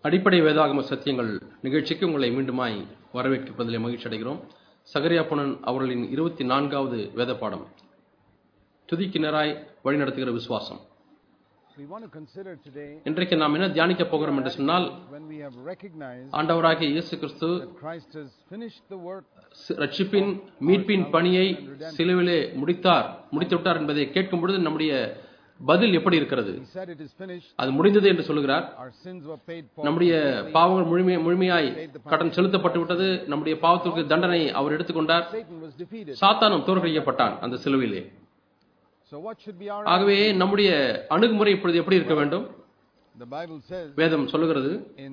அடிப்படை வேதாகம சத்தியங்கள் நிகழ்ச்சிக்கு உங்களை மீண்டுமாய் வரவேற்கிப்பதிலே மகிழ்ச்சி அடைகிறோம் சகரியா புனன் அவர்களின் இருபத்தி நான்காவது வேத பாடம் துதிக்கிணராய் வழிநடத்துகிற விசுவாசம் We want to consider today இன்றைக்கு நாம் என்ன தியானிக்க போகிறோம் என்று சொன்னால் when we have recognized ஆண்டவராகிய இயேசு கிறிஸ்து that Christ has finished the work சி- ரட்சிப்பின் மீட்பின் பணியை சிலுவிலே முடித்தார் முடித்து விட்டார் என்பதை கேட்கும் பொழுது நம்முடைய பதில் எப்படி இருக்கிறது He said it is finished. அது முடிந்தது என்று சொல்கிறார் Our sins were paid for. நம்முடைய பாவங்கள் முழுமை முழுமையாய் கடன் செலுத்தப்பட்டு விட்டது நம்முடைய பாவத்திற்கு தண்டனை அவர் எடுத்துக்கொண்டார் Satan was defeated. சாத்தானும் தோற்கடிக்கப்பட்டான் அந்த சிலுவையிலே So what should be our ஆகவே நம்முடைய அணுகுமுறை இப்பொழுது எப்படி இருக்க வேண்டும் The Bible says வேதம் சொல்லுகிறது in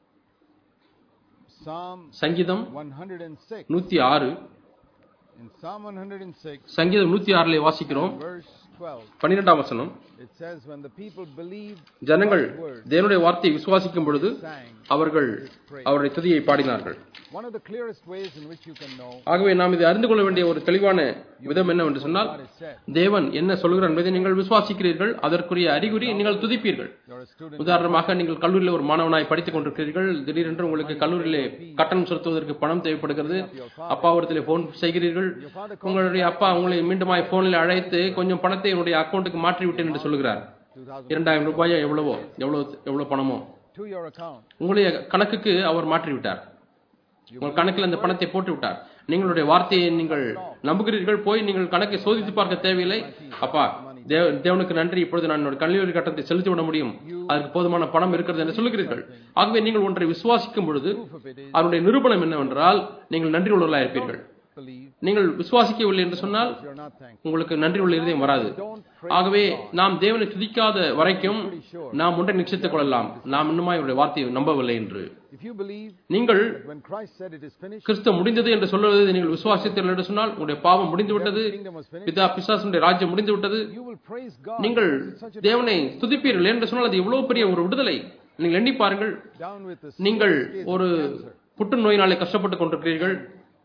Psalm சங்கீதம் 106 நூத்தி ஆறு in Psalm 106 சங்கீதம் நூத்தி ஆறுல வாசிக்கிறோம் verse 12 பன்னிரெண்டாம் வசனம் it says when the people believed ஜனங்கள் God's word தேவனுடைய வார்த்தையை விசுவாசிக்கும் பொழுது sang அவர்கள் அவருடைய துதியை பாடினார்கள் one of the clearest ways in which you can know ஆகவே நாம் இதை அறிந்து கொள்ள வேண்டிய ஒரு தெளிவான விதம் என்னவென்று சொன்னால் what is said தேவன் என்ன சொல்கிறார் என்பதை நீங்கள் விசுவாசிக்கிறீர்கள் அதற்குரிய அறிகுறி நீங்கள் துதிப்பீர்கள் you're a student உதாரணமாக நீங்கள் கல்லூரியில் ஒரு மாணவனாய் படித்துக் கொண்டிருக்கிறீர்கள் திடீரென்று உங்களுக்கு கல்லூரியிலே கட்டணம் செலுத்துவதற்கு பணம் தேவைப்படுகிறது அப்பாவிடத்தில் போன் செய்கிறீர்கள் உங்களுடைய அப்பா உங்களை மீண்டுமாய் போனில் அழைத்து கொஞ்சம் பணத்தை என்னுடைய அக்கௌண்ட்டுக்கு மாற்றி விட்டேன் என்று சொல்கிறார் 2000 இரண்டாயிரம் ரூபாயோ எவ்வளவோ எவ்வளவு எவ்வளவு பணமோ to your account உங்களுடைய கணக்குக்கு அவர் மாற்றி விட்டார் உங்கள் கணக்கில் அந்த பணத்தை போட்டு விட்டார் நீங்களுடைய வார்த்தையை நீங்கள் நம்புகிறீர்கள் போய் நீங்கள் கணக்கை சோதித்து பார்க்க தேவையில்லை அப்பா தேவ தேவனுக்கு நன்றி இப்பொழுது நான் என்னோட கல்லூரி கட்டணத்தை செலுத்தி விட முடியும் அதற்கு போதுமான பணம் இருக்கிறது என்று சொல்லுகிறீர்கள் ஆகவே நீங்கள் ஒன்றை விசுவாசிக்கும் பொழுது proof of it is அதனுடைய நிரூபணம் என்னவென்றால் நீங்கள் நன்றி உள்ளவர்களாக இருப்பீர்கள் believe நீங்கள் விசுவாசிக்கவில்லை என்று சொன்னால் you're not thankful உங்களுக்கு நன்றி உள்ள இருதயம் வராது don't pray ஆகவே நாம் தேவனை துதிக்காத வரைக்கும் நாம் ஒன்றை நிச்சயித்துக் கொள்ளலாம் நாம் இன்னுமா இவருடைய வார்த்தையை நம்பவில்லை என்று if you believe நீங்கள் that when Christ said it is finished கிறிஸ்து முடிந்தது என்று சொல்வது நீங்கள் விசுவாசித்தீர்கள் என்று சொன்னால் உங்களுடைய பாவம் முடிந்து விட்டது kingdom was finished பிதா பிசாசுடைய ராஜ்யம் முடிந்து விட்டது you will praise God நீங்கள் because it's such a தேவனை துதிப்பீர்கள் என்று சொன்னால் அது எவ்வளவு பெரிய ஒரு விடுதலை நீங்கள் எண்ணி பாருங்கள் down with the நீங்கள் serious case of ஒரு cancer. புற்றுநோயினாலே கஷ்டப்பட்டுக் கொண்டிருக்கிறீர்கள்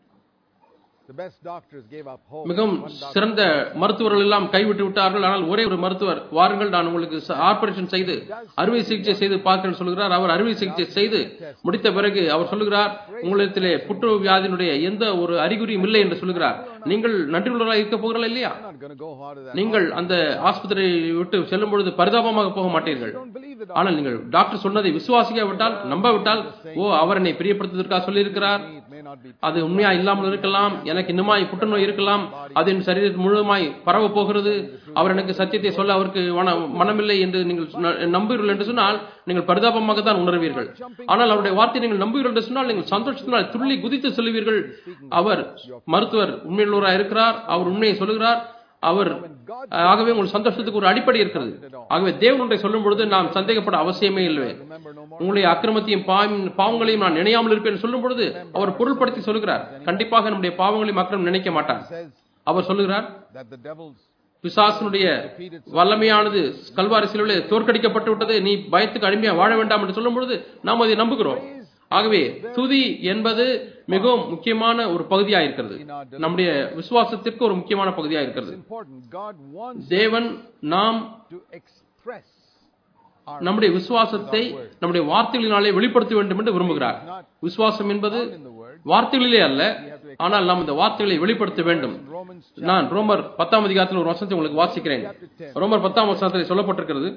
the best doctors gave up hope மிகவும் சிறந்த மருத்துவர்கள் எல்லாம் கைவிட்டு விட்டார்கள் ஆனால் ஒரே ஒரு மருத்துவர் வாருங்கள் நான் உங்களுக்கு ஆபரேஷன் செய்து அறுவை சிகிச்சை செய்து பார்க்கிறேன் சொல்கிறார் அவர் அறுவை சிகிச்சை செய்து முடித்த பிறகு அவர் சொல்லுகிறார் உங்களிடத்திலே புற்று வியாதியினுடைய எந்த ஒரு அறிகுறியும் இல்லை என்று சொல்லுகிறார் நீங்கள் நன்றியுள்ளவராக இருக்க போகிறீர்கள் இல்லையா I'm not going to go hard to that நீங்கள் அந்த ஆஸ்பத்திரியை விட்டு செல்லும் பொழுது பரிதாபமாக போக மாட்டீர்கள் don't believe the ஆனால் நீங்கள் டாக்டர் சொன்னதை விசுவாசிக்காவிட்டால் நம்பாவிட்டால் ஓ அவர் என்னை பிரியப்படுத்துவதற்காக சொல்லியிருக்கிறார் doctor it may not be அது உண்மையா இல்லாமல் இருக்கலாம் எனக்கு இன்னுமாய் புற்றுநோய் இருக்கலாம் அது என் சரீரத்தில் முழுவதுமாய் பரவ போகிறது அவர் எனக்கு சத்தியத்தை சொல்ல அவருக்கு மன- மனமில்லை என்று நீங்கள் ந- நம்புகிறீர்கள் என்று சொன்னால் நீங்கள் பரிதாபமாக தான் உணர்வீர்கள் ஆனால் அவருடைய வார்த்தை நீங்கள் நம்புகிறீர்கள் என்று சொன்னால் நீங்கள் சந்தோஷத்தினால் துள்ளி குதித்து சொல்லுவீர்கள் அவர் மருத்துவர் உண்மையுள்ளவராக இருக்கிறார் அவர் உண்மையை சொல்லுகிறார் அவர் ஆகவே உங்கள் சந்தோஷத்துக்கு ஒரு அடிப்படை இருக்கிறது ஆகவே தேவன் ஒன்றை சொல்லும் பொழுது நாம் சந்தேகப்பட அவசியமே இல்லை remember no more உங்களுடைய அக்கிரமத்தையும் பாவம்- பாவங்களையும் நான் நினையாமல் இருப்பேன் சொல்லும் பொழுது அவர் பொருள்படுத்தி சொல்கிறார் கண்டிப்பாக நம்முடைய பாவங்களையும் அக்கிரமம் நினைக்க மாட்டார் says அவர் சொல்லுகிறார் that the devil's பிசாசனுடைய வல்லமையானது கல்வாரி சிலுவிலே தோற்கடிக்கப்பட்டு விட்டது நீ பயத்துக்கு அடிமையா வாழ வேண்டாம் என்று சொல்லும் பொழுது நாம் அதை நம்புகிறோம் ஆகவே துதி என்பது மிகவும் முக்கியமான ஒரு பகுதியா இருக்கிறது நம்முடைய விசுவாசத்திற்கு ஒரு முக்கியமான பகுதியா இருக்கிறது important God wants தேவன் நாம் to express our நம்முடைய விசுவாசத்தை நம்முடைய வார்த்தைகளினாலே வெளிப்படுத்த வேண்டும் என்று விரும்புகிறார் விசுவாசம் என்பது in the word வார்த்தைகளிலே அல்ல ஆனால் நாம் இந்த வார்த்தைகளை வெளிப்படுத்த வேண்டும் Romans நான் ரோமர் பத்தாம் அதிகாரத்தில் ஒரு வசனத்தை உங்களுக்கு வாசிக்கிறேன் ரோமர் பத்தாம் வசனத்தில் சொல்லப்பட்டிருக்கிறது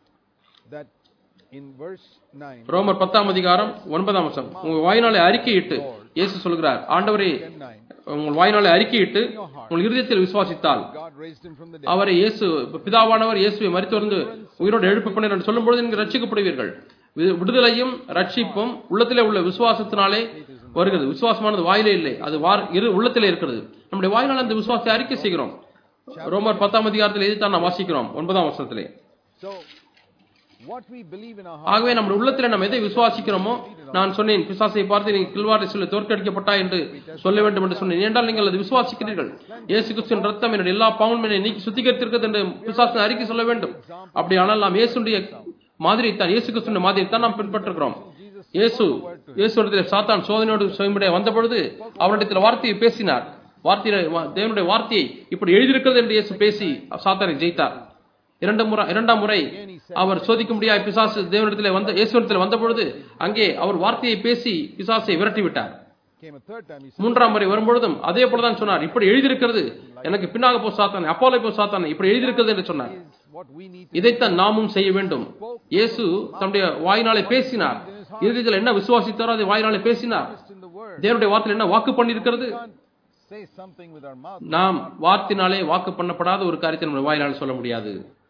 that in verse 9 ரோமர் பத்தாம் அதிகாரம் ஒன்பதாம் வசனம் உங்கள் வாயினாலே அறிக்கையிட்டு இயேசு சொல்கிறார் ஆண்டவரே 9 உங்கள் வாயினாலே அறிக்கையிட்டு உங்கள் இருதயத்தில் விசுவாசித்தால் God raised him from the dead அவரை இயேசு பிதாவானவர் இயேசுவை மறித்தொருந்து உயிரோடு எழுப்பு பண்ணினார் என்று சொல்லும்பொழுது நீங்கள் ரட்சிக்கப்படுவீர்கள் வி- விடுதலையும் ரட்சிப்பும் உள்ளத்திலே உள்ள விசுவாசத்தினாலே வருகிறது விசுவாசமானது வாயிலே இல்லை அது வார் இரு உள்ளத்திலே இருக்கிறது நம்முடைய வாயினால் அந்த விசுவாசத்தை அறிக்கை செய்கிறோம் ரோமர் பத்தாம் அதிகாரத்தில் இதைத்தான் நாம் வாசிக்கிறோம் ஒன்பதாம் வருஷத்திலே so what we believe in our heart ஆகவே நம்முடைய உள்ளத்திலே நாம் எதை விசுவாசிக்கிறோமோ நான் சொன்னேன் பிசாசை பார்த்து நீங்கள் கில்வாரை சொல்ல தோற்கடிக்கப்பட்டா என்று சொல்ல வேண்டும் என்று சொன்னேன் ஏனென்றால் நீங்கள் அது விசுவாசிக்கிறீர்கள் இயேசு கிறிஸ்துவின் ரத்தம் என்னுடைய எல்லா பாவங்களும் என்னை நீக்கி சுத்திகரித்திருக்கிறது என்று பிசாசை அறிக்கை சொல்ல வேண்டும் அப்படியானால் நாம் இயேசுடைய மாதிரி தான் இயேசு கிறிஸ்துவின் மாதிரி தான் நாம் பின்பற்றுகிறோம் இயேசு இயேசு சாத்தான் சோதனையோடு சுயம்படிய வந்த பொழுது அவரிடத்தில் வார்த்தையை பேசினார் வார்த்தையை தேவனுடைய வார்த்தையை இப்படி எழுதியிருக்கிறது என்று இயேசு பேசி சாத்தானை ஜெயித்தார் இரண்டு முறை இரண்டாம் முறை அவர் சோதிக்க முடியாத பிசாசு தேவனிடத்தில் வந்த இயேசுவிடத்தில் வந்த பொழுது அங்கே அவர் வார்த்தையை பேசி பிசாசை விரட்டி விட்டார் Came a third time, he said, மூன்றாம் முறை வரும்பொழுதும் அதே போலதான் சொன்னார் இப்படி எழுதியிருக்கிறது எனக்கு பின்னாக போ சாத்தானே அப்போலை போ சாத்தானே இப்படி எழுதியிருக்கிறது என்று சொன்னார் is what we need to இதைத்தான் நாமும் செய்ய வேண்டும் இயேசு தன்னுடைய வாயினாலே பேசினார் இறுதியில் என்ன விசுவாசித்தாரோ அதை வாயினாலே பேசினார் trust in the word. தேவனுடைய வார்த்தையில் என்ன வாக்கு பண்ணியிருக்கிறது We can't say something with our mouth. நாம் வார்த்தையினாலே வாக்கு பண்ணப்படாத ஒரு காரியத்தை நம்ம வாயினாலே சொல்ல முடியாது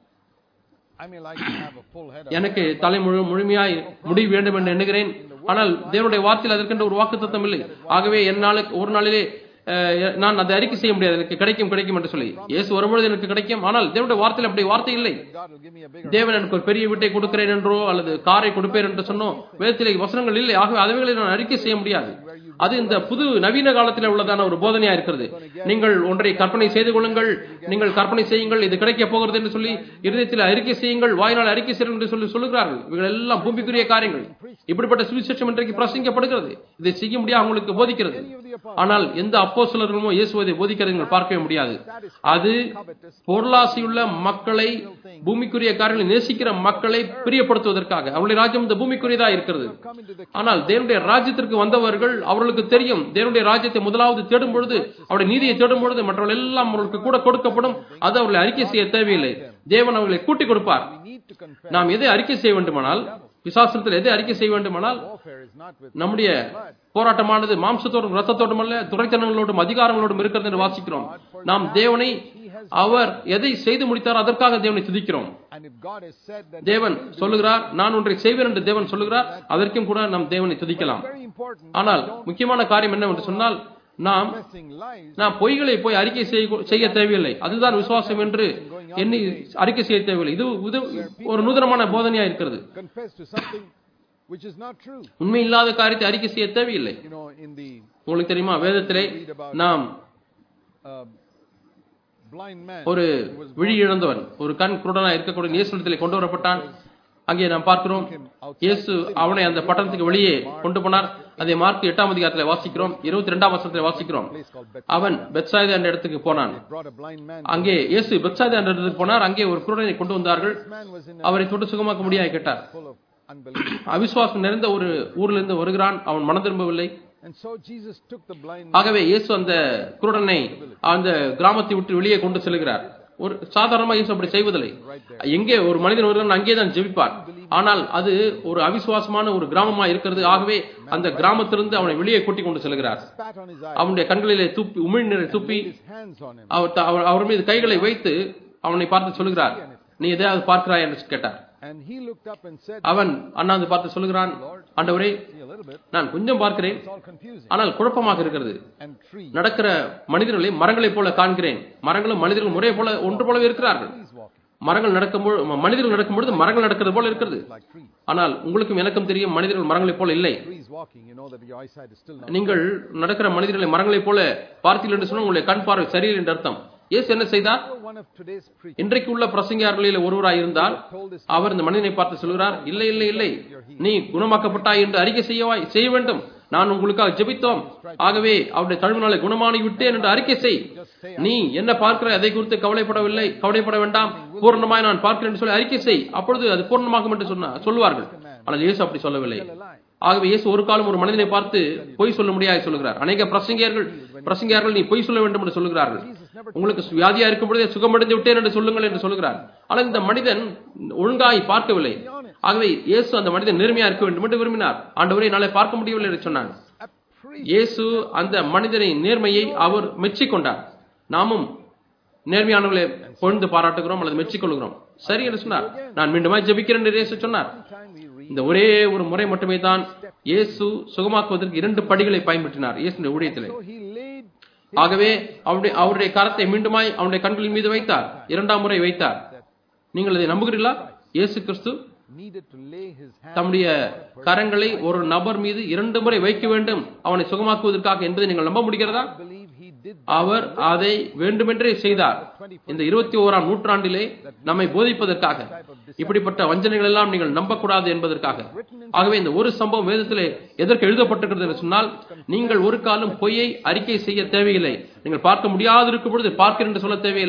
I may like to have a full head of எனக்கு தலை முழு முழுமையாய் முடிவு வேண்டும் என்று எண்ணுகிறேன் ஆனால் தேவனுடைய வார்த்தையில் அதற்கென்ற ஒரு வாக்கு தத்தம் இல்லை ஆகவே என்னாலுக்கு ஒரு நாளிலே அஹ், நான் அதை அறிக்கை செய்ய முடியாது எனக்கு கிடைக்கும் கிடைக்கும் என்று சொல்லி இயேசு வரும்பொழுது எனக்கு கிடைக்கும் ஆனால் தேவனுடைய வார்த்தையில் அப்படி வார்த்தை இல்லை God will give me a bigger தேவன் எனக்கு ஒரு பெரிய வீட்டை கொடுக்கிறேன் என்றோ அல்லது காரை கொடுப்பேன் என்று சொன்னோ வேதத்திலே வசனங்கள் இல்லை ஆகவே அதுகளை நான் அறிக்கை செய்ய முடியாது அது இந்த புது நவீன காலத்தில் உள்ளதான ஒரு போதனையா இருக்கிறது நீங்கள் ஒன்றை கற்பனை செய்து கொள்ளுங்கள் நீங்கள் கற்பனை செய்யுங்கள் இது கிடைக்க போகிறது என்று சொல்லி இருதயத்தில் அறிக்கை செய்யுங்கள் வாயினால் அறிக்கை செய்யுங்கள் என்று சொல்லி சொல்லுகிறார்கள் இவைகள் எல்லாம் பூமிக்குரிய காரியங்கள் இப்படிப்பட்ட சுவிசேஷம் இன்றைக்கு பிரசங்கிக்கப்படுகிறது இதை செய்ய முடியாது அவங்களுக்கு போதிக்கிறது ஆனால் எந்த அப்போ சிலர்களுமோ இயேசுவதை போதிக்கிறது நீங்கள் பார்க்கவே முடியாது அது பொருளாசியுள்ள மக்களை பூமிக்குரிய காரியங்களை நேசிக்கிற மக்களை பிரியப்படுத்துவதற்காக அவருடைய ராஜ்யம் இந்த பூமிக்குரியதா இருக்கிறது come into the ஆனால் தேவனுடைய ராஜ்யத்திற்கு வந்தவர்கள் அவர்களுக்கு தெரியும் தேவனுடைய ராஜ்யத்தை முதலாவது தேடும் பொழுது அவருடைய நீதியை தேடும் பொழுது மற்றவர்கள் எல்லாம் அவர்களுக்கு கூட கொடுக்கப்படும் அது அவர்களை அறிக்கை செய்ய தேவையில்லை தேவன் அவர்களை கூட்டிக் கொடுப்பார் we need to confess. நாம் எதை அறிக்கை செய்ய வேண்டுமானால் விசாசனத்தில் எதை அறிக்கை செய்ய வேண்டுமானால் Warfare is not with நம்முடைய போராட்டமானது மாம்சத்தோடும் ரத்தத்தோடும் அல்ல துறைத்தனங்களோடும் அதிகாரங்களோடும் இருக்கிறது என்று வாசிக்கிறோம் நாம் தேவனை அவர் எதை செய்து முடித்தாரோ அதற்காக தேவனை துதிக்கிறோம் and if God has said that தேவன் சொல்லுகிறார் நான் ஒன்றை செய்வேன் என்று தேவன் சொல்லுகிறார் அதற்கும் கூட நாம் தேவனை துதிக்கலாம் very important ஆனால் முக்கியமான காரியம் என்னவென்று சொன்னால் நாம் confessing lies நாம் பொய்களை போய் அறிக்கை செய்ய செய்ய தேவையில்லை அதுதான் விசுவாசம் என்று எண்ணி அறிக்கை செய்ய தேவையில்லை இது இது ஒரு நூதனமான போதனையா இருக்கிறது confess to something which is not true உண்மை இல்லாத காரியத்தை அறிக்கை செய்ய தேவையில்லை you know in the உங்களுக்கு தெரியுமா வேதத்திலே நாம் uh, blind man ஒரு விழி இழந்தவன் ஒரு கண் குருடனா இருக்கக்கூடிய இயேசுடத்திலே கொண்டு வரப்பட்டான் அங்கே நாம் பார்க்கிறோம் இயேசு அவனை அந்த பட்டணத்துக்கு வெளியே கொண்டு போனார் அதை மார்க் எட்டாம் அதிகாரத்தில் வாசிக்கிறோம் இருபத்தி ரெண்டாம் வருஷத்தில் வாசிக்கிறோம் place called Beth அவன் பெத்சாய்தா என்ற இடத்துக்கு போனான் brought a blind man அங்கே இயேசு பெத்சாய்தா என்ற இடத்துக்கு போனார் அங்கே ஒரு குருடனை கொண்டு வந்தார்கள் this man was in a அவரை தொட்டு சுகமாக்க முடியாது கேட்டார் full of unbelief அவிசுவாசம் நிறைந்த ஒரு ஊரிலிருந்து இருந்து வருகிறான் அவன் மனம் திரும்பவில்லை and so Jesus took the blind ஆகவே இயேசு அந்த குருடனை அந்த கிராமத்தை விட்டு வெளியே கொண்டு செல்கிறார் ஒரு சாதாரணமா இயேசு அப்படி செய்வதில்லை எங்கே ஒரு மனிதன் வருகிறான் அங்கே தான் ஜெபிப்பார் ஆனால் அது ஒரு அவிசுவாசமான ஒரு கிராமமா இருக்கிறது ஆகவே அந்த கிராமத்திலிருந்து அவனை வெளியே கூட்டிக் கொண்டு செல்கிறார் spat on his eye அவனுடைய கண்களிலே துப்பி உமிழ்நீரை துப்பி his hands on him அவர் த- அவர் அவர் மீது கைகளை வைத்து அவனை பார்த்து சொல்லுகிறார் நீ எதையாவது பார்க்கிறாய் என்று கேட்டார் and he looked up and said அவன் அண்ணாந்து பார்த்து சொல்லுகிறான் ஆண்டவரே see a little bit நான் கொஞ்சம் பார்க்கிறேன் it's all confusing ஆனால் குழப்பமாக இருக்கிறது and tree நடக்கிற மனிதர்களை மரங்களைப் போல காண்கிறேன் மரங்களும் மனிதர்களும் ஒரே போல ஒன்று போலவே இருக்கிறார்கள் trees walking மரங்கள் நடக்கும்போது ம- மனிதர்கள் நடக்கும்பொழுது மரங்கள் நடக்கிறது போல இருக்கிறது like trees ஆனால் உங்களுக்கும் எனக்கும் தெரியும் மனிதர்கள் மரங்களைப் போல இல்லை trees walking you know that your eyesight is still not நீங்கள் நடக்கிற மனிதர்களை மரங்களைப் போல பார்த்தீர்கள் என்று சொன்னால் உங்களுடைய கண் பார்வை சரியில்லை என்று அர்த்தம் இயேசு என்ன செய்தார் one of today's preachers இன்றைக்கு உள்ள பிரசங்கியார்களில் ஒருவராய் இருந்தால் told this அவர் இந்த மனிதனை பார்த்து சொல்கிறார் இல்லை இல்லை இல்லை நீ குணமாக்கப்பட்டாய் என்று அறிக்கை செய்யவாய் செய்ய வேண்டும் நான் உங்களுக்காக ஜெபித்தோம் ஆகவே அவருடைய தழுவினாலே குணமானி விட்டேன் என்று அறிக்கை செய் நீ என்ன பார்க்கிற அதை குறித்து கவலைப்படவில்லை கவலைப்பட வேண்டாம் பூர்ணமாய் நான் பார்க்கிறேன் என்று சொல்லி அறிக்கை செய் அப்பொழுது அது பூர்ணமாகும் என்று சொன்ன சொல்வார்கள் ஆனால் இயேசு அப்படி சொல்லவில்லை a lie ஆகவே இயேசு ஒரு காலம் ஒரு மனிதனை பார்த்து பொய் சொல்ல முடியாது சொல்லுகிறார் அநேக பிரசங்கியர்கள் பிரசங்கியார்கள் நீ பொய் சொல்ல வேண்டும் என்று சொல்லுகிறார்கள் உங்களுக்கு வியாதியா இருக்கும் பொழுதே சுகமடைந்து விட்டேன் என்று சொல்லுங்கள் என்று சொல்லுகிறார் ஆனால் இந்த மனிதன் ஒழுங்காய் பார்க்கவில்லை ஆகவே இயேசு அந்த மனிதன் நேர்மையா இருக்க வேண்டும் என்று விரும்பினார் ஆண்டவரை என்னாலே பார்க்க முடியவில்லை என்று சொன்னான் a priest இயேசு அந்த மனிதனின் நேர்மையை அவர் மெச்சிக்கொண்டார் நாமும் நேர்மையானவர்களை பொழுது பாராட்டுகிறோம் அல்லது மெச்சிக்கொள்கிறோம் சரி என்று சொன்னார் நான் மீண்டுமாய் ஜெபிக்கிறேன் என்று இயேசு சொன்னார் time we read இந்த ஒரே ஒரு முறை மட்டுமே தான் இயேசு சுகமாக்குவதற்கு இரண்டு படிகளை பயன்படுத்தினார் இயேசுடைய ஊழியத்திலே so he laid ஆகவே அவருடைய அவருடைய கரத்தை மீண்டுமாய் அவருடைய கண்களின் மீது வைத்தார் இரண்டாம் முறை வைத்தார் நீங்கள் அதை நம்புகிறீர்களா இயேசு கிறிஸ்து needed to lay his hand தம்முடைய கரங்களை ஒரு நபர் மீது இரண்டு முறை வைக்க வேண்டும் அவனை சுகமாக்குவதற்காக என்பதை நீங்கள் நம்ப முடிகிறதா believe he did அவர் அதை வேண்டுமென்றே செய்தார் இந்த இருபத்தி ஓராம் நூற்றாண்டிலே நம்மை போதிப்பதற்காக இப்படிப்பட்ட வஞ்சனைகள் எல்லாம் நீங்கள் நம்பக்கூடாது என்பதற்காக ஆகவே இந்த ஒரு சம்பவம் வேதத்திலே எதற்கு எழுதப்பட்டிருக்கிறது என்று சொன்னால் நீங்கள் ஒரு காலம் பொய்யை அறிக்கை செய்ய தேவையில்லை நீங்கள் பார்க்க முடியாது இருக்கும் பொழுது பார்க்கிறேன் என்று சொல்ல தேவையில்லை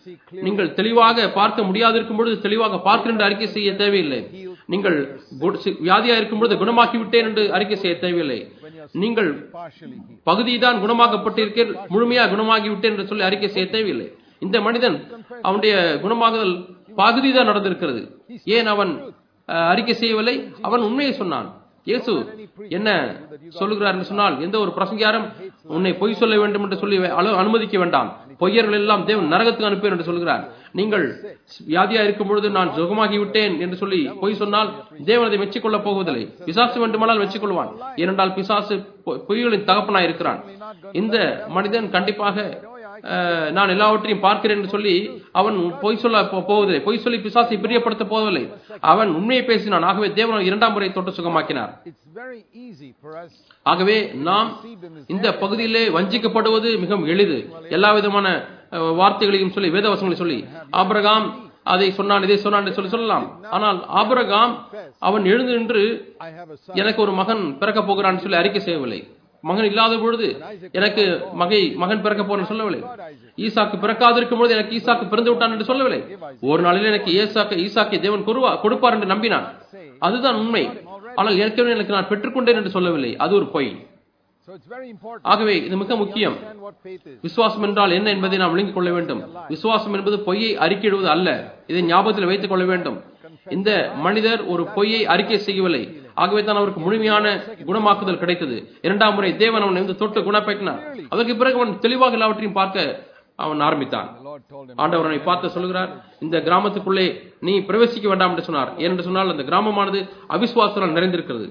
see clearly. நீங்கள் தெளிவாக பார்க்க முடியாதிருக்கும் பொழுது தெளிவாக பார்க்கிறேன் என்று அறிக்கை செய்ய தேவையில்லை நீங்கள் கு- சி- வியாதியா இருக்கும் பொழுது குணமாக்கி விட்டேன் என்று அறிக்கை செய்ய தேவையில்லை நீங்கள் partially healed. பகுதி தான் குணமாக்கப்பட்டிருக்கீர் முழுமையா குணமாகி விட்டேன் என்று சொல்லி அறிக்கை செய்ய தேவையில்லை இந்த மனிதன் அவனுடைய குணமாகுதல் பகுதி தான் நடந்திருக்கிறது ஏன் அவன் அஹ், அறிக்கை செய்யவில்லை அவன் உண்மையை சொன்னான் இயேசு என்ன சொல்லுகிறார் என்று சொன்னால் எந்த ஒரு பிரசங்கியாரும் உன்னை பொய் சொல்ல வேண்டும் என்று சொல்லி அனு- அனுமதிக்க வேண்டாம் பொய்யர்கள் எல்லாம் தேவன் நரகத்துக்கு அனுப்பேன் என்று சொல்கிறார் நீங்கள் வியாதியா இருக்கும் பொழுது நான் சுகமாகி விட்டேன் என்று சொல்லி பொய் சொன்னால் தேவன் அதை மெச்சிக்கொள்ளப் போவதில்லை பிசாசு வேண்டுமானால் மெச்சிக்கொள்வான் ஏனென்றால் பிசாசு பொ- பொய்களின் தகப்பனாய் இருக்கிறான் இந்த மனிதன் கண்டிப்பாக அஹ், நான் எல்லாவற்றையும் பார்க்கிறேன் என்று சொல்லி அவன் பொய் சொல்ல போ- போவதில்லை பொய் சொல்லி பிசாசை பிரியப்படுத்த போவதில்லை அவன் உண்மையை பேசினான் ஆகவே தேவன் இரண்டாம் முறை தொட்டு சுகமாக்கினார் It's very easy for us ஆகவே நாம் இந்த பகுதியிலே வஞ்சிக்கப்படுவது மிகவும் எளிது எல்லா விதமான அஹ், வார்த்தைகளையும் சொல்லி வேதவசங்களையும் சொல்லி ஆபிரகாம் அதை சொன்னான் இதை சொன்னான் என்று சொல்லி சொல்லலாம் ஆனால் ஆபிரகாம் அவன் எழுந்து நின்று I have a son. எனக்கு ஒரு மகன் பிறக்க போகிறான் சொல்லி அறிக்கை செய்யவில்லை மகன் இல்லாத பொழுது எனக்கு மகை மகன் பிறக்க போறேன்னு சொல்லவில்லை ஈசாக்கு பிறக்காதிருக்கும் பொழுது எனக்கு ஈசாக்கு பிறந்து விட்டான் என்று சொல்லவில்லை ஒரு நாளில் எனக்கு ஈசாக்கு ஈசாக்கை தேவன் குருவா கொடுப்பார் என்று நம்பினான் அதுதான் உண்மை ஆனால் ஏற்கனவே எனக்கு நான் பெற்றுக்கொண்டேன் என்று சொல்லவில்லை அது ஒரு பொய் So it's very important ஆகவே இது மிக முக்கியம் to understand what faith is. விசுவாசம் என்றால் என்ன என்பதை நாம் விளங்கிக் கொள்ள வேண்டும் விசுவாசம் என்பது பொய்யை அறிக்கையிடுவது அல்ல இதை ஞாபகத்தில் வைத்துக் கொள்ள வேண்டும் இந்த மனிதர் ஒரு பொய்யை அறிக்கை செய்யவில்லை ஆகவே தான் அவருக்கு முழுமையான குணமாக்குதல் கிடைத்தது இரண்டாம் முறை தேவன் அவனை வந்து தொட்டு குணப்படுத்தினார் அதற்கு பிறகு அவன் தெளிவாக எல்லாவற்றையும் பார்க்க அவன் ஆரம்பித்தான் The Lord told him, ஆண்டவர் அவனை பார்த்து சொல்கிறார் இந்த கிராமத்துக்குள்ளே நீ பிரவேசிக்க வேண்டாம் என்று சொன்னார் ஏனென்று சொன்னால் அந்த கிராமமானது அவிசுவாசத்தால் நிறைந்திருக்கிறது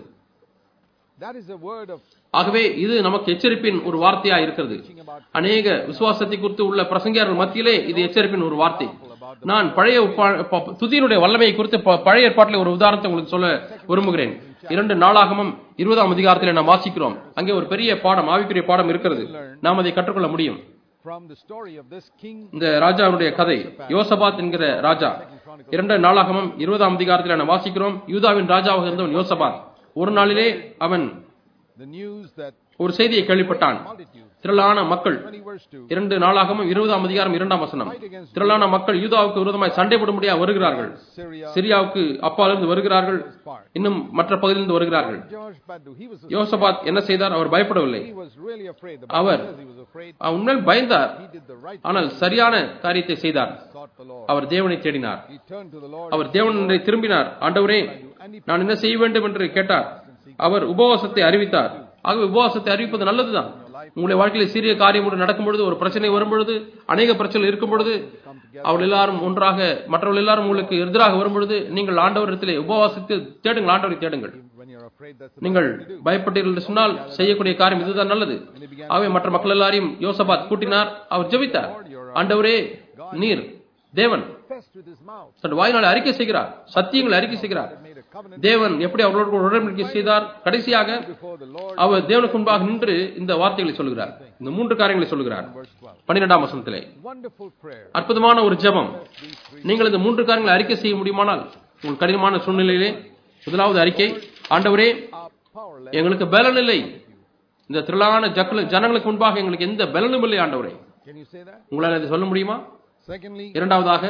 that is a word of ஆகவே இது நமக்கு எச்சரிப்பின் ஒரு வார்த்தையா இருக்கிறது அநேக விசுவாசத்தை குறித்து உள்ள பிரசங்கியார்கள் மத்தியிலே இது எச்சரிப்பின் ஒரு வார்த்தை நான் பழைய உப்பா- ப- துதியினுடைய வல்லமையை குறித்து ப- பழைய ஏற்பாட்டில் ஒரு உதாரணத்தை உங்களுக்கு சொல்ல விரும்புகிறேன் இரண்டு நாளாகமும் இருபதாம் அதிகாரத்தில் நாம் வாசிக்கிறோம் அங்கே ஒரு பெரிய பாடம் ஆவிக்குரிய பாடம் இருக்கிறது நாம் அதை கற்றுக்கொள்ள முடியும் from the story of this king இந்த ராஜாவுடைய கதை யோசபாத் என்கிற ராஜா இரண்டு நாளாகமும் இருபதாம் அதிகாரத்தில் நாம் வாசிக்கிறோம் யூதாவின் ராஜாவாக இருந்தவன் யோசபாத் ஒரு நாளிலே அவன் the news that ஒரு செய்தியை கேள்விப்பட்டான் multitude திரளான மக்கள் 20 verse 2 இரண்டு நாளாகவும் இருபதாம் அதிகாரம் இரண்டாம் வசனம் திரளான மக்கள் யூதாவுக்கு விரோதமாய் சண்டை போடும்படியா வருகிறார்கள் Syria சிரியாவுக்கு அப்பாலிருந்து வருகிறார்கள் part இன்னும் மற்ற பகுதியிலிருந்து வருகிறார்கள் Jehoshaphat do he was யோசபாத் என்ன செய்தார் அவர் பயப்படவில்லை he was really afraid the our Bible says he was afraid அவர் உண்மையில் பயந்தார் he did the right ஆனால் சரியான காரியத்தை செய்தார் sought the Lord அவர் தேவனை தேடினார் he turned to the Lord அவர் தேவனை திரும்பினார் ஆண்டவரே நான் என்ன செய்ய வேண்டும் என்று கேட்டார் அவர் உபவாசத்தை அறிவித்தார் ஆகவே உபவாசத்தை அறிவிப்பது நல்லதுதான் உங்களுடைய வாழ்க்கையில சிறிய காரியம் ஒன்று நடக்கும் பொழுது ஒரு பிரச்சனை வரும் பொழுது அநேக பிரச்சனை இருக்கும் பொழுது அவர்கள் எல்லாரும் ஒன்றாக மற்றவர்கள் எல்லாரும் உங்களுக்கு எதிராக வரும் பொழுது நீங்கள் ஆண்டவரிடத்திலே உபவாசத்தை தேடுங்கள் ஆண்டவரை தேடுங்கள் when you're afraid that's the நீங்கள் பயப்பட்டீர்கள் என்று சொன்னால் செய்யக்கூடிய காரியம் இதுதான் நல்லது ஆகவே மற்ற மக்கள் எல்லாரையும் யோசபாத் கூட்டினார் அவர் ஜெபித்தார் ஆண்டவரே நீர் தேவன் confessed with his mouth தன் வாயினால அறிக்கை செய்கிறார் சத்தியங்களை அறிக்கை செய்கிறார் made a covenant தேவன் எப்படி அவர்களோடு கூட உடன்படிக்கை செய்தார் கடைசியாக before the Lord அவர் தேவனுக்கு முன்பாக நின்று இந்த வார்த்தைகளை சொல்கிறார் இந்த மூன்று காரியங்களை சொல்கிறார் verse 12 பன்னிரெண்டாம் வசனத்திலே wonderful prayer அற்புதமான ஒரு ஜெபம் நீங்கள் இந்த மூன்று காரியங்களை அறிக்கை செய்ய முடியுமானால் உங்கள் கடினமான சூழ்நிலையிலே முதலாவது அறிக்கை ஆண்டவரே are powerless எங்களுக்கு பலன் இல்லை இந்த திரளான ஜக்கள- ஜனங்களுக்கு முன்பாக எங்களுக்கு எந்த பலனும் இல்லை ஆண்டவரே can you say that உங்களால் இதை சொல்ல முடியுமா secondly இரண்டாவதாக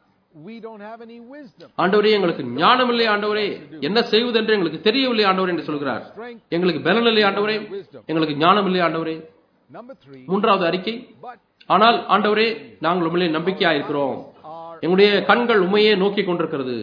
we don't have any wisdom ஆண்டவரே எங்களுக்கு ஞானம் இல்லை ஆண்டவரே என்ன செய்வது என்று எங்களுக்கு தெரியவில்லை ஆண்டவரே என்று சொல்கிறார் strength எங்களுக்கு பலன் இல்லை ஆண்டவரே எங்களுக்கு ஞானம் இல்லை ஆண்டவரே number 3 மூன்றாவது அறிக்கை but ஆனால் ஆண்டவரே நாங்கள் உண்மையிலே நம்பிக்கையா இருக்கிறோம் are எங்களுடைய கண்கள் உண்மையே நோக்கி கொண்டிருக்கிறது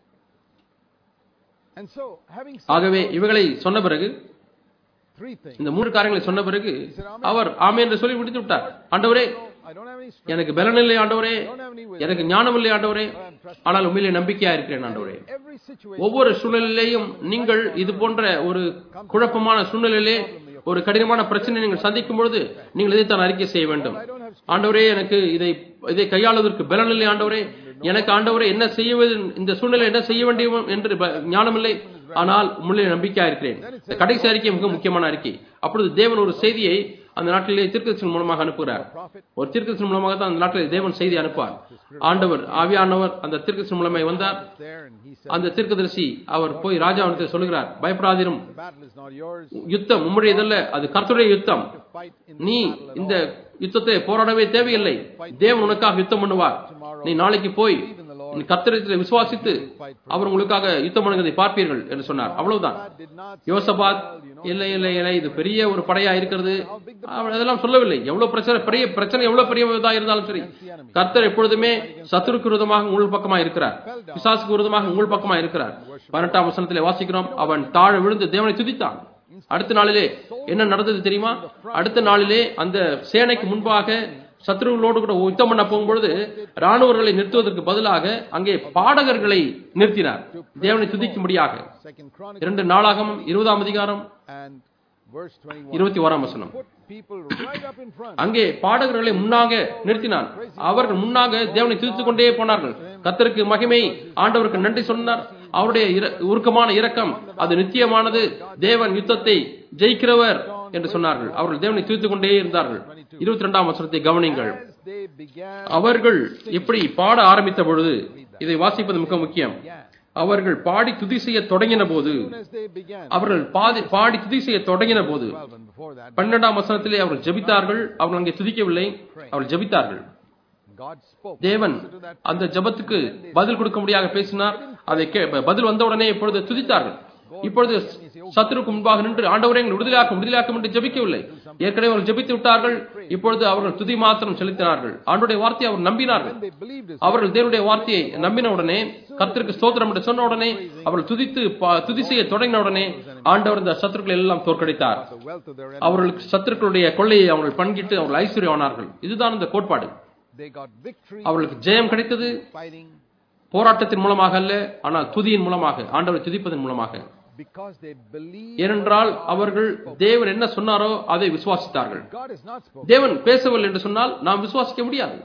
and so having said ஆகவே இவைகளை சொன்ன பிறகு three things இந்த மூன்று காரியங்களை சொன்ன பிறகு அவர் ஆமே என்று சொல்லி முடித்து விட்டார் ஆண்டவரே I don't have any strength எனக்கு பலன் இல்லை ஆண்டவரே I don't have any wisdom எனக்கு ஞானம் இல்லை ஆண்டவரே I am trusting ஆனால் உண்மையிலே நம்பிக்கையா இருக்கிறேன் ஆண்டவரே every situation ஒவ்வொரு சூழ்நிலையிலேயும் நீங்கள் இது போன்ற ஒரு குழப்பமான சூழ்நிலையிலே ஒரு கடினமான பிரச்சனை நீங்கள் சந்திக்கும் பொழுது நீங்கள் இதைத்தான் அறிக்கை செய்ய வேண்டும் I don't have ஆண்டவரே எனக்கு இதை இதை கையாளுவதற்கு பலன் இல்லை ஆண்டவரே எனக்கு ஆண்டவரே என்ன செய்வது இந்த சூழ்நிலை என்ன செய்ய வேண்டும் என்று ப- ஞானமில்லை ஆனால் உண்மையிலே நம்பிக்கையா இருக்கிறேன் இந்த கடைசி அறிக்கை மிக முக்கியமான அறிக்கை அப்பொழுது தேவன் ஒரு செய்தியை அந்த நாட்டிலே தீர்க்கதரிசனம் மூலமாக அனுப்புகிறார் prophet ஒரு தீர்க்கதரிசனம் மூலமாக தான் அந்த நாட்டிலே தேவன் செய்தி அனுப்புவார் ஆண்டவர் ஆவியானவர் அந்த தீர்க்கதரிசனம் மூலமாக வந்தார் there and he said அந்த தீர்க்கதரிசி அவர் போய் ராஜாவிடத்தில் சொல்லுகிறார் பயப்படாதிரும் the battle is not yours யுத்தம் உம்முடையதல்ல அது கர்த்தருடைய யுத்தம் to fight in நீ இந்த யுத்தத்தை போராடவே தேவையில்லை தேவன் உனக்காக யுத்தம் பண்ணுவார் நீ நாளைக்கு போய் நீ கர்த்தரிடத்தில் விசுவாசித்து அவர் உங்களுக்காக யுத்தம் பண்ணுவதை பார்ப்பீர்கள் என்று சொன்னார் அவ்வளவுதான் did not யோசபாத் இல்லை இல்லை இல்லை இது பெரிய ஒரு படையா இருக்கிறது அவர் அதெல்லாம் சொல்லவில்லை எவ்வளவு பிரச்சனை பெரிய பிரச்சனை எவ்வளவு பெரியதா இருந்தாலும் சரி கர்த்தர் எப்பொழுதுமே சத்துருக்கு விரோதமாக உங்கள் பக்கமா இருக்கிறார் பிசாசுக்கு விரோதமாக உங்கள் பக்கமா இருக்கிறார் பதினெட்டாம் வசனத்திலே வாசிக்கிறோம் அவன் தாழ விழுந்து தேவனை துதித்தான் அடுத்த நாளிலே என்ன நடந்தது தெரியுமா அடுத்த நாளிலே அந்த சேனைக்கு முன்பாக சத்ருகளோடு கூட யுத்தம் பண்ண போகும்பொழுது ராணுவர்களை நிறுத்துவதற்கு பதிலாக அங்கே பாடகர்களை நிறுத்தினார் தேவனை துதிக்கும்படியாக second chronicle இரண்டு நாளாகம் இருபதாம் அதிகாரம் and verse 21 இருபத்தி ஓராம் வசனம் put people right up in front அங்கே பாடகர்களை முன்னாக நிறுத்தினான் அவர்கள் முன்னாக தேவனை துதித்துக் கொண்டே போனார்கள் கர்த்தருக்கு மகிமை ஆண்டவருக்கு நன்றி சொன்னார் அவருடைய இர- உருக்கமான இரக்கம் அது நித்தியமானது தேவன் யுத்தத்தை ஜெயிக்கிறவர் என்று சொன்னார்கள் அவர்கள் தேவனை துதித்துக் கொண்டே இருந்தார்கள் இருபத்தி ரெண்டாம் வசனத்தை கவனிங்கள் as they began அவர்கள் எப்படி பாட ஆரம்பித்த பொழுது இதை வாசிப்பது மிக முக்கியம் அவர்கள் பாடி துதி செய்ய தொடங்கின போது soon as they began அவர்கள் பாதி பாடி துதி செய்ய தொடங்கின போது 12 and before that பன்னெண்டாம் வசனத்திலே அவர்கள் ஜெபித்தார்கள் அவர்கள் அங்கே துதிக்கவில்லை அவர்கள் ஜெபித்தார்கள் God spoke தேவன் அந்த ஜெபத்துக்கு பதில் கொடுக்க முடியாத பேசினார் அதை கே- பதில் வந்தவுடனே இப்பொழுது துதித்தார்கள் இப்பொழுது சத்துருக்கு முன்பாக நின்று ஆண்டவரை எங்களை விடுதலையாக்கும் விடுதலையாக்கும் என்று ஜெபிக்கவில்லை ஏற்கனவே அவர்கள் ஜெபித்து விட்டார்கள் இப்பொழுது அவர்கள் துதி மாத்திரம் செலுத்தினார்கள் ஆண்டுடைய வார்த்தையை அவர் நம்பினார்கள் they believed his அவர்கள் தேவனுடைய வார்த்தையை நம்பின உடனே கர்த்தருக்கு ஸ்தோத்திரம் என்று சொன்ன உடனே அவர்கள் துதித்து பா- துதி செய்ய தொடங்கின உடனே ஆண்டவர் இந்த சத்துருக்களை எல்லாம் தோற்கடித்தார் the wealth of their enemy அவர்களுக்கு சத்துருக்களுடைய கொள்ளையை அவர்கள் பங்கிட்டு அவர்கள் ஐஸ்வர்யமானார்கள் இதுதான் இந்த கோட்பாடு they got victory அவர்களுக்கு ஜெயம் கிடைத்தது fighting போராட்டத்தின் மூலமாக அல்ல ஆனால் துதியின் மூலமாக ஆண்டவரை துதிப்பதன் மூலமாக because they believed ஏனென்றால் அவர்கள் தேவன் என்ன சொன்னாரோ அதை விசுவாசித்தார்கள் God is not spoken தேவன் பேசவில்லை என்று சொன்னால் நாம் விசுவாசிக்க முடியாது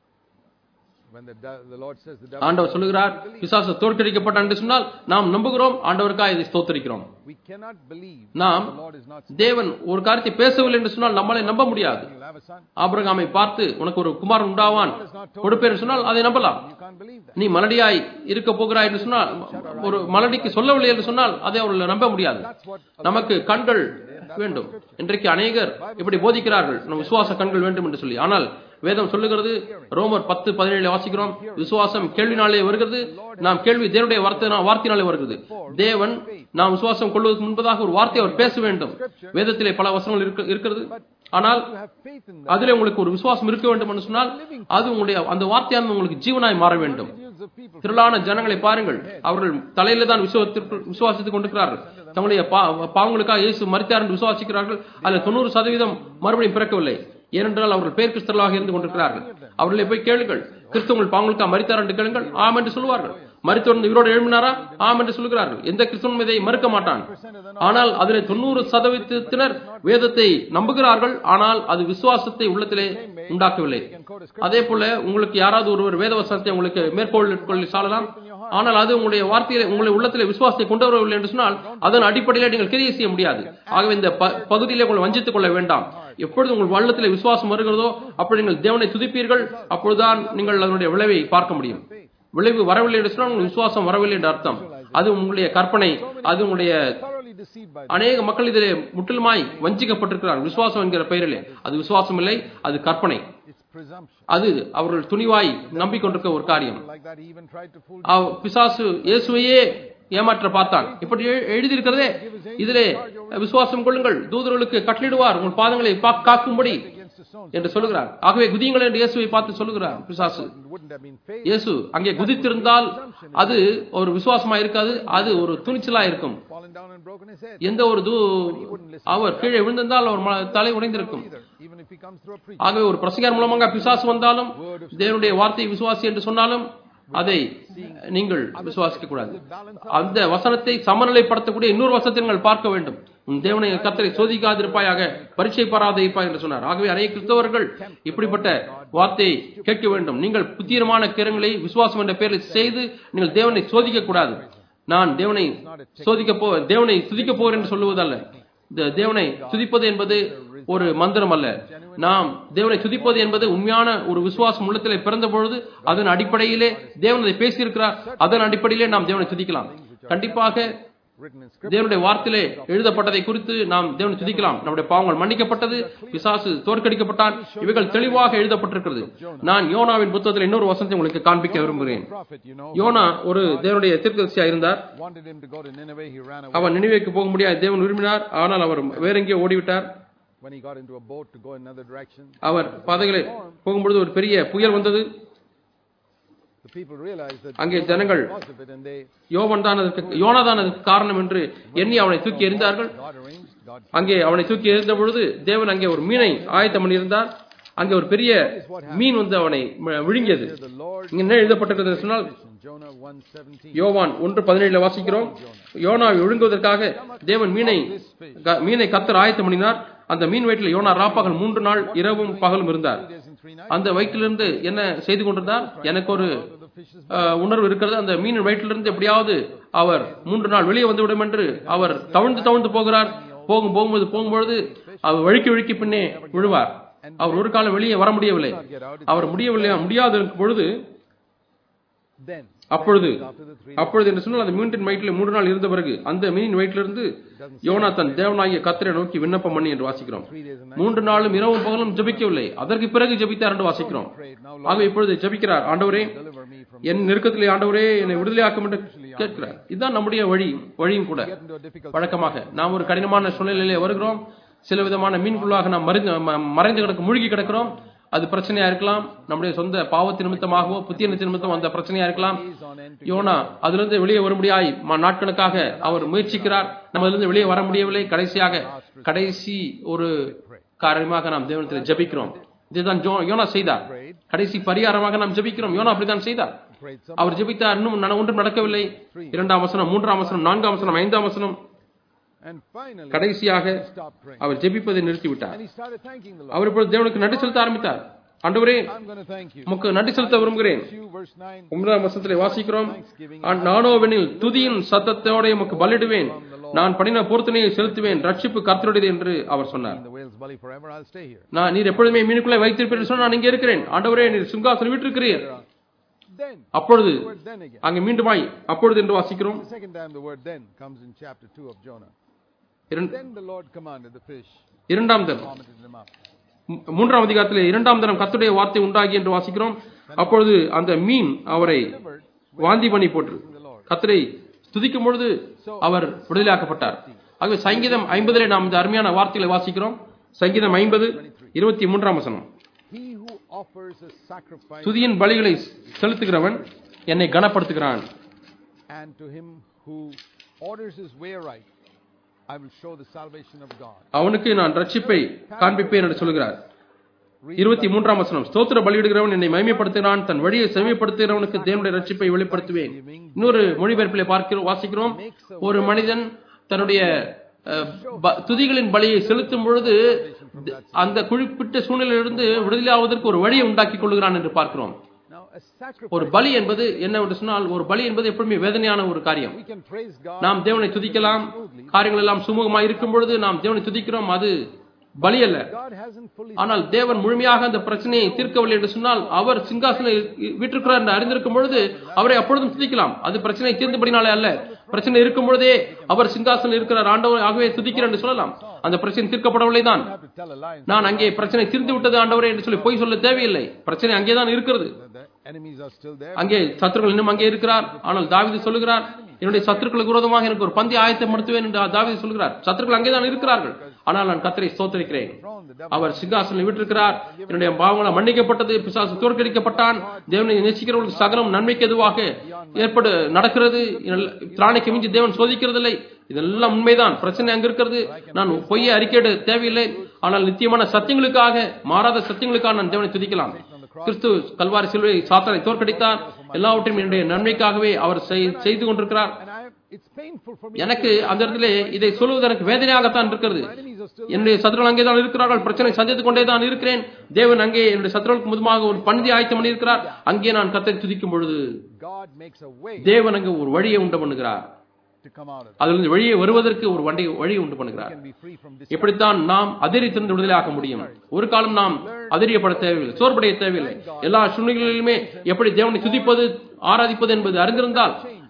when the, de- the Lord says the devil ஆண்டவர் சொல்லுகிறார் பிசாசு தோற்கடிக்கப்பட்டான் என்று சொன்னால் நாம் நம்புகிறோம் ஆண்டவருக்காக இதை ஸ்தோத்தரிக்கிறோம் we cannot believe நாம் the Lord is not spoken தேவன் ஒரு காரியத்தை பேசவில்லை என்று சொன்னால் நம்மளை நம்ப முடியாது you'll have a son ஆபிரகாமை பார்த்து உனக்கு ஒரு குமாரன் உண்டாவான் கொடுப்பேன் என்று சொன்னால் அதை நம்பலாம் you can't believe that நீ மலடியாய் இருக்க போகிறாய் என்று சொன்னால் ஒரு மலடிக்கு சொல்லவில்லை என்று சொன்னால் அதை அவர்கள் நம்ப முடியாது that's what நமக்கு கண்கள் வேண்டும் இன்றைக்கு அநேகர் இப்படி போதிக்கிறார்கள் நம் விசுவாச கண்கள் வேண்டும் என்று சொல்லி ஆனால் வேதம் சொல்லுகிறது ரோமர் பத்து பதினேழு வாசிக்கிறோம் விசுவாசம் கேள்வினாலே வருகிறது நாம் கேள்வி தேவனுடைய வார்த்தை வார்த்தையினாலே வருகிறது தேவன் நாம் விசுவாசம் கொள்வதற்கு முன்பதாக ஒரு வார்த்தை அவர் பேச வேண்டும் வேதத்திலே பல வசனங்கள் இருக்க- இருக்கிறது ஆனால் you have faith in that அதிலே உங்களுக்கு ஒரு விசுவாசம் இருக்க வேண்டும் என்று சொன்னால் அது உங்களுடைய அந்த வார்த்தையானது உங்களுக்கு ஜீவனாய் மாற வேண்டும் millions of people திரளான ஜனங்களை பாருங்கள் அவர்கள் தலையில தான் விசுவாசத்திற்கு- விசுவாசித்துக் கொண்டிருக்கிறார்கள் தங்களுடைய பா- பாவங்களுக்காக இயேசு மரித்தார் என்று விசுவாசிக்கிறார்கள் அதில் தொண்ணூறு சதவீதம் மறுபடியும் பிறக்கவில்லை ஏனென்றால் அவர்கள் பேர் கிறிஸ்தவர்களாக இருந்து கொண்டிருக்கிறார்கள் அவர்களை போய் கேளுங்கள் கிறிஸ்தவங்கள் பாவங்களுக்காக மரித்தார் என்று கேளுங்கள் ஆம் என்று சொல்லுவார்கள் மரித்தோடு இவரோடு எழுப்பினாரா ஆம் என்று சொல்லுகிறார்கள் எந்த கிறிஸ்தவனும் இதை மறுக்க மாட்டான் ஆனால் அதில் தொண்ணூறு சதவீதத்தினர் வேதத்தை நம்புகிறார்கள் ஆனால் அது விசுவாசத்தை உள்ளத்திலே உண்டாக்கவில்லை அதே போல உங்களுக்கு யாராவது ஒருவர் வேதவசனத்தை உங்களுக்கு மேற்கோள் கொள்ளி சாழலாம் ஆனால் அது உங்களுடைய வார்த்தையில உங்களுடைய உள்ளத்திலே விசுவாசத்தை கொண்டு வரவில்லை என்று சொன்னால் அதன் அடிப்படையிலே நீங்கள் கிரியை செய்ய முடியாது ஆகவே இந்த ப- பகுதியிலே உங்களை வஞ்சித்துக் கொள்ள வேண்டாம் எப்பொழுது உங்கள் உள்ளத்திலே விசுவாசம் வருகிறதோ அப்படி நீங்கள் தேவனை துதிப்பீர்கள் அப்பொழுதுதான் நீங்கள் அதனுடைய விளைவை பார்க்க முடியும் விளைவு வரவில்லை என்று சொன்னால் உங்களுக்கு விசுவாசம் வரவில்லை என்று அர்த்தம் அது உங்களுடைய கற்பனை அது உங்களுடைய thoroughly deceived by அநேக மக்கள் இதிலே முற்றிலுமாய் வஞ்சிக்கப்பட்டிருக்கிறார்கள் விசுவாசம் என்கிற பெயரிலே அது விசுவாசம் இல்லை அது கற்பனை its presumption அது அவர்கள் துணிவாய் நம்பிக்கொண்டிருக்க ஒரு காரியம் like that he even tried to fool அவ் பிசாசு இயேசுவையே ஏமாற்ற பார்த்தான் இப்படி எழு- எழுதியிருக்கிறதே இதிலே விசுவாசம் கொள்ளுங்கள் தூதர்களுக்கு கட்டளிடுவார் உங்கள் பாதங்களை பா- காக்கும்படி against the stones என்று சொல்லுகிறார் ஆகவே குதியுங்கள் என்று இயேசுவை பார்த்து சொல்லுகிறார் பிசாசு it wouldn't have been faith இயேசு அங்கே குதித்திருந்தால் அது ஒரு விசுவாசமா இருக்காது அது ஒரு துணிச்சலா இருக்கும் fallen down and broken his head எந்த ஒரு தூ அவர் கீழே விழுந்திருந்தால் அவர் ம- தலை உடைந்திருக்கும் either even if he comes through a preacher ஆகவே ஒரு பிரசங்கர் மூலமாக பிசாசு வந்தாலும் தேவனுடைய வார்த்தை விசுவாசி என்று சொன்னாலும் அதை நீங்கள் விசுவாசிக்க கூடாது அந்த வசனத்தை சமநிலைப்படுத்தக்கூடிய இன்னொரு வசனத்தை நீங்கள் பார்க்க வேண்டும் உன் தேவனை கத்தரை சோதிக்காதிருப்பாயாக பரீட்சை பாராதிருப்பாய் என்று சொன்னார் ஆகவே அநேக கிறிஸ்தவர்கள் இப்படிப்பட்ட வார்த்தையை கேட்க வேண்டும் நீங்கள் புத்தீரமான கிரங்களை விசுவாசம் என்ற பெயரில் செய்து நீங்கள் தேவனை சோதிக்க கூடாது நான் தேவனை சோதிக்க போ தேவனை துதிக்க போகிறேன் என்று சொல்லுவதல்ல இந்த தேவனை துதிப்பது என்பது ஒரு மந்திரம் அல்ல நாம் தேவனை துதிப்பது என்பது உண்மையான ஒரு விசுவாசம் உள்ளத்திலே பிறந்த பொழுது அதன் அடிப்படையிலே தேவன் அதை பேசியிருக்கிறார் அதன் அடிப்படையிலே நாம் தேவனை துதிக்கலாம் கண்டிப்பாக written in scripture. தேவனுடைய வார்த்தையிலே எழுதப்பட்டதை குறித்து நாம் தேவனை துதிக்கலாம் நம்முடைய பாவங்கள் மன்னிக்கப்பட்டது பிசாசு தோற்கடிக்கப்பட்டான் இவைகள் தெளிவாக எழுதப்பட்டிருக்கிறது நான் யோனாவின் புத்தகத்தில் இன்னொரு வசனத்தை உங்களுக்கு காண்பிக்க விரும்புகிறேன் Prophet, you know, யோனா ஒரு தேவனுடைய தீர்க்கதரிசியா இருந்தார் wanted him to go to Nineveh. He ran away. அவர் நினைவேக்கு போக முடியாது தேவன் விரும்பினார் ஆனால் அவர் வேற எங்கேயோ ஓடிவிட்டார் When he got into a boat to go in another direction, அவர் பாதைகளை போகும்பொழுது ஒரு பெரிய புயல் வந்தது the people realized that அங்கே ஜனங்கள் because of it, and they யோவன் தான் அதற்கு யோனா தான் அதற்கு காரணம் என்று எண்ணி அவனை தூக்கி எறிந்தார்கள் God arranged, God அங்கே அவனை தூக்கி எறிந்த பொழுது தேவன் அங்கே ஒரு மீனை ஆயத்தம் பண்ணியிருந்தார் அங்கே ஒரு பெரிய மீன் வந்து அவனை ம- விழுங்கியது the Lord இங்க என்ன எழுதப்பட்டிருக்கிறது என்று சொன்னால் in Jonah 1:17. யோவான் ஒன்று பதினேழுல வாசிக்கிறோம் யோனாவை விழுங்குவதற்காக தேவன் மீனை க- மீனை கத்தர் ஆயத்தம் பண்ணினார் அந்த மீன் வயிற்றில் யோனா ராப்பகல் மூன்று நாள் இரவும் பகலும் இருந்தார் Three days and three nights. அந்த வயிற்றிலிருந்து என்ன செய்து கொண்டிருந்தார் எனக்கு ஒரு The fishes அஹ், உணர்வு இருக்கிறது அந்த மீன் வயிற்றிலிருந்து எப்படியாவது அவர் மூன்று நாள் வெளியே வந்துவிடும் என்று அவர் தவழ்ந்து தவழ்ந்து போகிறார் போகும் போகும்போது போகும்பொழுது அவர் வழுக்கி வழுக்கி பின்னே விழுவார் அவர் ஒரு காலம் வெளியே வர முடியவில்லை அவர் முடியவில்லை முடியாது இருக்கும் பொழுது then அப்பொழுது after the three அப்பொழுது என்று சொன்னால் அந்த மீனின் வயிற்றில் மூன்று நாள் இருந்த பிறகு அந்த மீனின் வயிற்றிலிருந்து யோனா தன் தேவனாகிய கத்தரை நோக்கி விண்ணப்பம் பண்ணி என்று வாசிக்கிறோம் three days and nights மூன்று நாளும் இரவும் பகலும் ஜெபிக்கவில்லை அதற்கு பிறகு ஜெபித்தார் என்று வாசிக்கிறோம் prayed, now ஆக இப்பொழுது ஜெபிக்கிறார் ஆண்டவரே deliver me from என் நெருக்கத்திலே ஆண்டவரே என்னை விடுதலையாக்கும் என்று கேட்கிறார் இதுதான் நம்முடைய வழி வழியும் கூட get into a difficult வழக்கமாக நாம் ஒரு கடினமான சூழ்நிலையிலே வருகிறோம் சில விதமான மீன்குள்ளாக நாம் மறைந்து ம- மறைந்து கிடக்க மூழ்கி கிடக்கிறோம் அது பிரச்சனையா இருக்கலாம் நம்முடைய சொந்த பாவத்தின் நிமித்தமாகவோ புத்திய நிமித்தம் அந்த பிரச்சனையா இருக்கலாம் days on end to யோனா அதிலிருந்து வெளியே வர முடியாய் ம- நாட்கணக்காக அவர் முயற்சிக்கிறார் நம்ம அதிலிருந்து வெளியே வர முடியவில்லை கடைசியாக கடைசி ஒரு காரியமாக நாம் தேவனத்தில் ஜெபிக்கிறோம் இதுதான் ஜோ- யோனா செய்தார் கடைசி பரிகாரமாக நாம் ஜெபிக்கிறோம் யோனா அப்படித்தான் செய்தார் prayed some அவர் ஜெபித்தார் இன்னும் நட- ஒன்றும் நடக்கவில்லை இரண்டாம் வசனம் மூன்றாம் வசனம் நான்காம் வசனம் ஐந்தாம் வசனம் and finally கடைசியாக he stopped praying our ஜெபிப்பதை நிறுத்திவிட்டார் and he started thanking the Lord அவர் இப்பொழுது தேவனுக்கு நன்றி செலுத்த ஆரம்பித்தார் ஆண்டவரே I'm going to thank you உமக்கு நன்றி செலுத்த விரும்புகிறேன் you verse 9 ஒன்பதாம் வசனத்திலே வாசிக்கிறோம் "ஆ- நானோவெனில் துதியின் சத்தத்தோட உமக்கு பலிடுவேன் நான் பண்ணின பொருத்தனையை செலுத்துவேன் ரட்சிப்பு கர்த்தருடையது என்று அவர் சொன்னார் in the whale's belly forever I'll stay here நான் நீர் எப்பொழுதுமே மீனுக்குள்ளே வைத்திருப்பீர்கள் சொன்னால் நான் இங்கே இருக்கிறேன் ஆண்டவரே நீர் சிங்காசனம் விட்டிருக்கிறீர் then அப்பொழுது the word then again அங்கே மீண்டுமாய் அப்பொழுது என்று வாசிக்கிறோம் the second time the word then comes in chapter 2 of Jonah இரண்டு- then the Lord commanded the fish இரண்டாம் தரம் vomited them up மூ- மூன்றாம் அதிகாரத்திலே இரண்டாம் தரம் கர்த்தருடைய வார்த்தை உண்டாகி என்று வாசிக்கிறோம் அப்பொழுது அந்த மீன் அவரை வாந்தி பண்ணி போட்டு கர்த்தரை துதிக்கும் பொழுது அவர் விடுதலையாக்கப்பட்டார் ஆகவே சங்கீதம் ஐம்பதிலே நாம் இந்த அருமையான வார்த்தைகளை வாசிக்கிறோம் சங்கீதம் ஐம்பது இருபத்தி மூன்றாம் வசனம் he who offers a sacrifice துதியின் பலிகளை செலுத்துகிறவன் என்னை கனப்படுத்துகிறான் and to him who orders his way right I will show the salvation of God அவனுக்கு நான் ரட்சிப்பை காண்பிப்பேன் என்று சொல்கிறார் இருபத்தி மூன்றாம் வசனம் ஸ்தோத்திர பலியிடுகிறவன் என்னை மகிமைப்படுத்துகிறான் தன் வழியை செவிப்படுத்துகிறவனுக்கு தேவனுடைய ரட்சிப்பை வெளிப்படுத்துவேன் இன்னொரு மொழிபெயர்ப்பிலே பார்க்கிறோம் வாசிக்கிறோம் ஒரு மனிதன் தன்னுடைய அஹ், ப- துதிகளின் பலியை செலுத்தும் பொழுது த- அந்த குறிப்பிட்ட சூழ்நிலையிலிருந்து விடுதலையாவதற்கு ஒரு வழியை உண்டாக்கி கொள்கிறான் என்று பார்க்கிறோம் now a sacrifice ஒரு பலி என்பது என்ன என்று சொன்னால் ஒரு பலி என்பது எப்பவுமே வேதனையான ஒரு காரியம் we can praise God நாம் தேவனை துதிக்கலாம் காரியங்கள் எல்லாம் சுமூகமாக இருக்கும் பொழுது நாம் தேவனை துதிக்கிறோம் அது பலி அல்ல God hasn't fully ஆனால் தேவன் முழுமையாக அந்த பிரச்சனையை தீர்க்கவில்லை என்று சொன்னால் அவர் சிங்காசனம் வீட்டிருக்கிறார் என்று அறிந்திருக்கும் பொழுது அவரை அப்பொழுதும் துதிக்கலாம் அது பிரச்சனை தீர்ந்தபடினாலே அல்ல பிரச்சனை இருக்கும் பொழுதே அவர் சிங்காசனம் இருக்கிறார் ஆண்டவர் ஆகவே துதிக்கிறார் என்று சொல்லலாம் அந்த பிரச்சனை தீர்க்கப்படவில்லை தான் have to tell a lie and நான் அங்கே பிரச்சனை தீர்ந்து விட்டது ஆண்டவரே என்று சொல்லி பொய் சொல்ல தேவையில்லை பிரச்சனை அங்கேதான் இருக்கிறது the enemies are still there அங்கே சத்துருக்கள் இன்னும் அங்கே இருக்கிறார் ஆனால் தாவீது சொல்லுகிறார் என்னுடைய சத்துருக்களுக்கு விரோதமாக எனக்கு ஒரு பந்தி ஆயத்தப்படுத்துவேன் என்று தாவீது சொல்லுகிறார் சத்துருக்கள் அங்கேதான் இருக்கிறார்கள் ஆனால் நான் கத்தரை ஸ்தோத்தரிக்கிறேன் thrown the devil அவர் சிங்காசனம் விட்டிருக்கிறார் என்னுடைய பாவங்களை மன்னிக்கப்பட்டது பிசாசு தோற்கடிக்கப்பட்டான் தேவனை நேசிக்கிறவர்களுக்கு சகலம் நன்மைக்கு எதுவாக ஏற்படு நடக்கிறது இதெல்லாம் திராணிக்கு மிஞ்சி தேவன் சோதிக்கிறதில்லை இதெல்லாம் உண்மைதான் பிரச்சனை அங்க இருக்கிறது நான் பொய்யை அறிக்கையிட தேவையில்லை ஆனால் நித்தியமான சத்தியங்களுக்காக மாறாத சத்தியங்களுக்காக நான் தேவனை துதிக்கலாம் கிறிஸ்து கல்வாரி சிலுவை சாத்தனை தோற்கடித்தார் எல்லாவற்றையும் என்னுடைய நன்மைக்காகவே அவர் செய்- செய்து கொண்டிருக்கிறார் and I it's painful for me எனக்கு அந்த இடத்துல இதை சொல்லுவது எனக்கு வேதனையாகத்தான் இருக்கிறது enemies are still என்னுடைய சத்துருகள் அங்கே தான் இருக்கிறார்கள் பிரச்சனை சந்தித்துக் கொண்டே தான் இருக்கிறேன் தேவன் அங்கே என்னுடைய சத்துருவுக்கு முதுமாக ஒரு பணிதி ஆயத்தம் பண்ணியிருக்கிறார் அங்கே நான் கத்தை துதிக்கும் பொழுது God makes a way தேவன் அங்கே ஒரு வழியை உண்டு பண்ணுகிறார் to come out of it அதிலிருந்து வெளியே வருவதற்கு ஒரு வண்டி வழியை உண்டு பண்ணுகிறார் can be free from this இப்படித்தான் நாம் அதிரித்திருந்து விடுதலையாக்க முடியும் ஒரு காலம் நாம் அதிரியப்பட தேவையில்லை சோர்படைய தேவையில்லை எல்லா சூழ்நிலைகளிலுமே எப்படி தேவனை துதிப்பது ஆராதிப்பது என்பது அறிந்திருந்தால்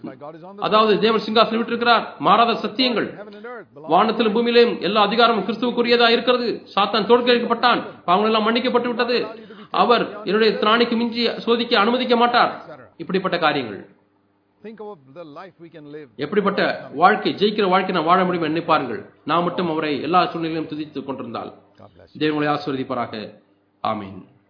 by God is on the அதாவது தேவன் சிங்காசனம் விட்டிருக்கிறார் மாறாத சத்தியங்கள் heaven and earth belong. வானத்திலும் பூமியிலும் எல்லா அதிகாரமும் கிறிஸ்துவுக்குரியதா இருக்கிறது சாத்தான் தோற்கடிக்கப்பட்டான் பாவங்கள் எல்லாம் மன்னிக்கப்பட்டு விட்டது அவர் என்னுடைய திராணிக்கு மிஞ்சி சோதிக்க அனுமதிக்க மாட்டார் இப்படிப்பட்ட காரியங்கள் Think of the life we can live. எப்படிப்பட்ட வாழ்க்கை ஜெயிக்கிற வாழ்க்கை நான் வாழ முடியும் என்று நினைப்பார்கள் நான் மட்டும் அவரை எல்லா சூழ்நிலையிலும் துதித்துக் கொண்டிருந்தால் God bless you. தேவங்களை ஆஸ்வதிப்பாராக ஆமீன்